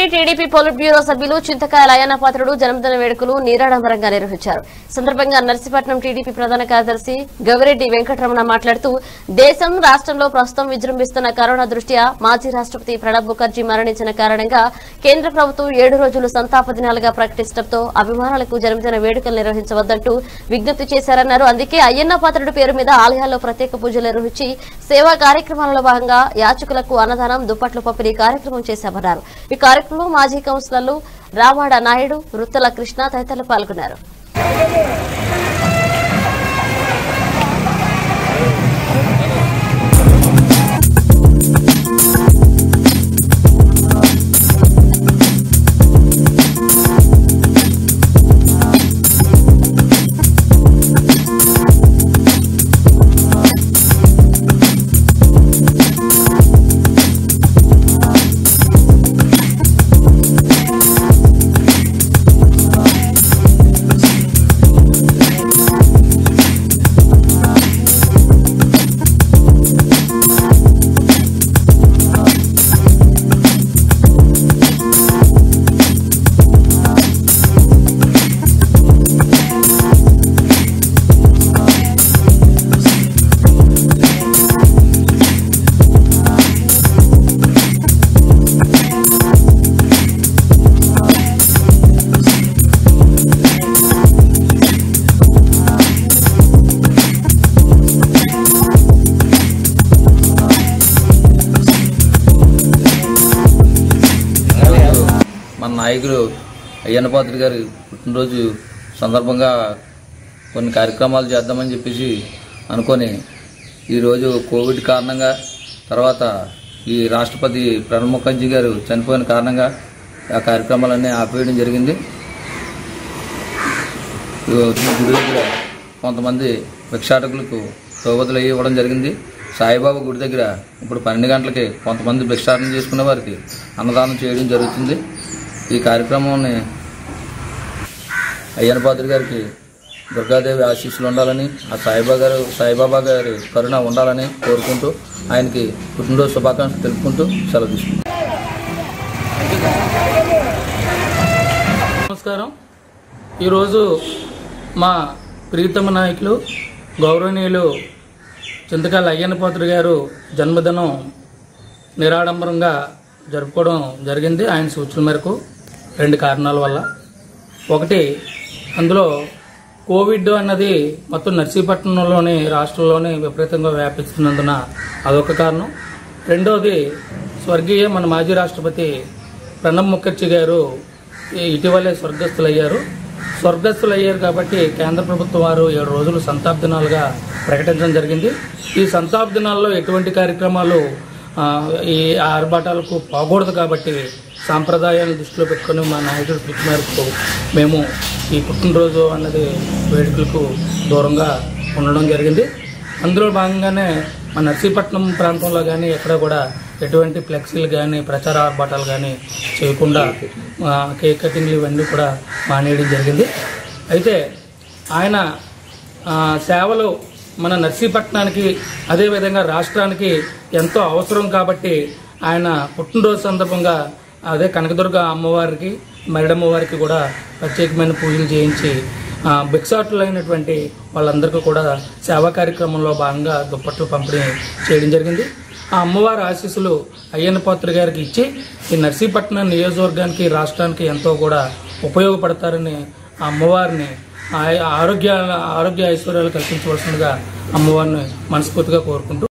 AP TDP polit bureau సభ్యులు చింతకాయల అయ్యన్న పాత్రుడు జన్మదిన వేడుకలు నీరాడంబరంగా నిర్వహించారు సందర్భంగా నర్సీపట్నం టీడీపీ ప్రధాన కార్యదర్శి గవిరెడ్డి వెంకటరమణ మాట్లాడుతూ దేశం రాష్ట్రంలో ప్రస్తుతం విజృంభిస్తున్న కరోనా దృష్ట్యా మాజీ రాష్ట్రపతి ప్రణబ్ ముఖర్జీ మరణించిన కారణంగా కేంద్ర ప్రభుత్వం ఏడు రోజులు సంతాప దినాలుగా ప్రకటించడంతో అభిమానులకు జన్మదిన వేడుకలు నిర్వహించవద్దంటూ విజ్ఞప్తి చేశారన్నారు అందుకే అయ్యన్న పాత్రుడు పేరు మీద ఆలయాల్లో ప్రత్యేక పూజలు నిర్వహించి సేవా కార్యక్రమాలలో భాగంగా యాచకులకు అన్నదానం దుప్పట్లు పంపిణీ కార్యక్రమం చేశామన్నారు ఈ కార్యక్రమంలో మాజీ కౌన్సిలర్లు రావాడ నాయుడు వృత్తల కృష్ణ తదితరులు పాల్గొన్నారు ఈరోజు మన నాయకులు అయ్యన్న పాత్రి గారి పుట్టినరోజు సందర్భంగా కొన్ని కార్యక్రమాలు చేద్దామని చెప్పేసి అనుకొని ఈరోజు కోవిడ్ కారణంగా తర్వాత ఈ రాష్ట్రపతి ప్రణబ్ ముఖర్జీ గారు చనిపోయిన కారణంగా ఆ కార్యక్రమాలన్నీ ఆపేయడం జరిగింది ఈ గుడి దగ్గర కొంతమంది భిక్షాటకులకు తోబతులు అయ్యి ఇవ్వడం జరిగింది సాయిబాబా గుడి దగ్గర ఇప్పుడు పన్నెండు గంటలకి కొంతమంది భిక్షాటన చేసుకునే వారికి అన్నదానం చేయడం జరుగుతుంది ఈ కార్యక్రమాన్ని అయ్యన్న పాత్రి గారికి దుర్గాదేవి ఆశీస్సులు ఉండాలని ఆ సాయిబాబా గారు సాయిబాబా గారి కరుణ ఉండాలని కోరుకుంటూ ఆయనకి పుట్టినరోజు శుభాకాంక్షలు తెలుపుకుంటూ సెలవు తీసుకుంటాం నమస్కారం ఈరోజు మా ప్రీతమ నాయకులు గౌరవనీయులు చింతకాయల అయ్యన్న పాత్ర గారు జన్మదినం నిరాడంబరంగా జరుపుకోవడం జరిగింది ఆయన సూచన మేరకు రెండు కారణాల వల్ల ఒకటి అందులో కోవిడ్ అన్నది మొత్తం నర్సీపట్నంలోని రాష్ట్రంలోనే విపరీతంగా వ్యాపిస్తున్నందున అదొక కారణం రెండవది స్వర్గీయ మన మాజీ రాష్ట్రపతి ప్రణబ్ ముఖర్జీ గారు ఈ- ఇటీవలే స్వర్గస్థులయ్యారు స్వర్గస్థులయ్యారు కాబట్టి కేంద్ర ప్రభుత్వం వారు ఏడు రోజులు సంతాప దినాలుగా ప్రకటించడం జరిగింది ఈ సంతాప దినాల్లో ఎటువంటి కార్యక్రమాలు ఆ, ఈ ఆర్భాటాలకు పోకూడదు కాబట్టి సాంప్రదాయాలను దృష్టిలో పెట్టుకొని మా నాయకుడి పిలుపు మేరకు మేము ఈ పుట్టినరోజు అన్నది వేడుకలకు దూరంగా ఉండడం జరిగింది అందులో భాగంగానే మన నర్సీపట్నం ప్రాంతంలో కానీ ఎక్కడ కూడా ఎటువంటి ఫ్లెక్సీలు కానీ ప్రచార ఆర్భాటాలు కానీ చేయకుండా ఆ, కేక్ కటింగ్లు ఇవన్నీ కూడా మానేయడం జరిగింది అయితే ఆయన ఆ, సేవలు మన నర్సీపట్నానికి అదేవిధంగా రాష్ట్రానికి ఎంతో అవసరం కాబట్టి ఆయన పుట్టినరోజు సందర్భంగా అదే కనకదుర్గ అమ్మవారికి మరిడమ్మవారికి కూడా ప్రత్యేకమైన పూజలు చేయించి ఆ, భిక్షాటులైనటువంటి వాళ్ళందరికీ కూడా సేవా కార్యక్రమంలో భాగంగా దుప్పట్లు పంపిణీ చేయడం జరిగింది ఆ అమ్మవారి ఆశీస్సులు అయ్యన్న పాత్ర గారికి ఇచ్చి ఈ నర్సీపట్నం నియోజకవర్గానికి రాష్ట్రానికి ఎంతో కూడా ఉపయోగపడతారని ఆ అమ్మవారిని ఆ- ఆరోగ్య ఆరోగ్య ఐశ్వర్యాలు కల్పించవలసిందిగా అమ్మవారిని మనస్ఫూర్తిగా కోరుకుంటూ